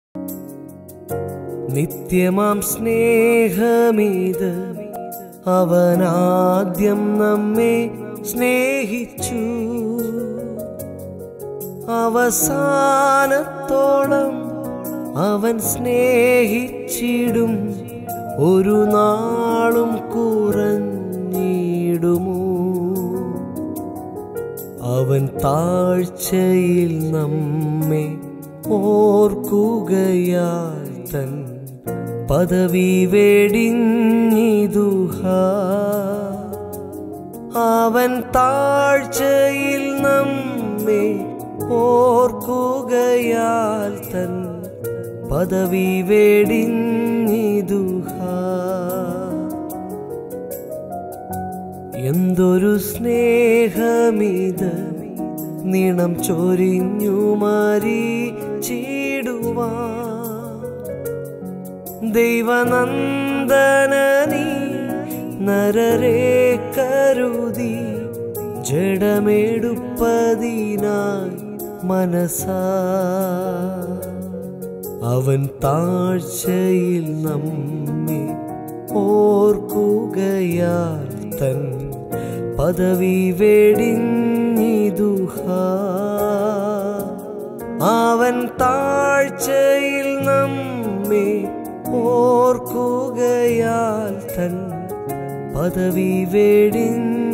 നിത്യമാം സ്നേഹമീത് അവനാദ്യം നമ്മെ സ്നേഹിച്ചു അവസാനത്തോളം അവൻ സ്നേഹിച്ചിടും ഒരു നാളും കുറഞ്ഞിടുമോ അവൻ താഴ്ചയിൽ നമ്മെ ഓർക്കുകയാൽ തൻ പദവി വേടിഞ്ഞിതുഹ അവൻ താഴ്ചയിൽ നമ്മെ ഓർക്കുകയാൽ തൻ പദവി വേടിഞ്ഞിതുഹ എന്തൊരു സ്നേഹമിത് നീണം ചൊരിഞ്ഞു മരിച്ചിടുവാ ദൈവനന്ദനീ നരരെ കരുതി ജഡമെടുപ്പതിനായി മനസാ അവൻ താഴ്ചയിൽ നമ്മെ ഓർക്കുകയാൽ തൻ പദവി വേടിഞ്ഞിതുഹ അവൻ താഴ്ചയിൽ നമ്മെ ഓർക്കുകയാൽ തൻ പദവി വേടിഞ്ഞിതുഹ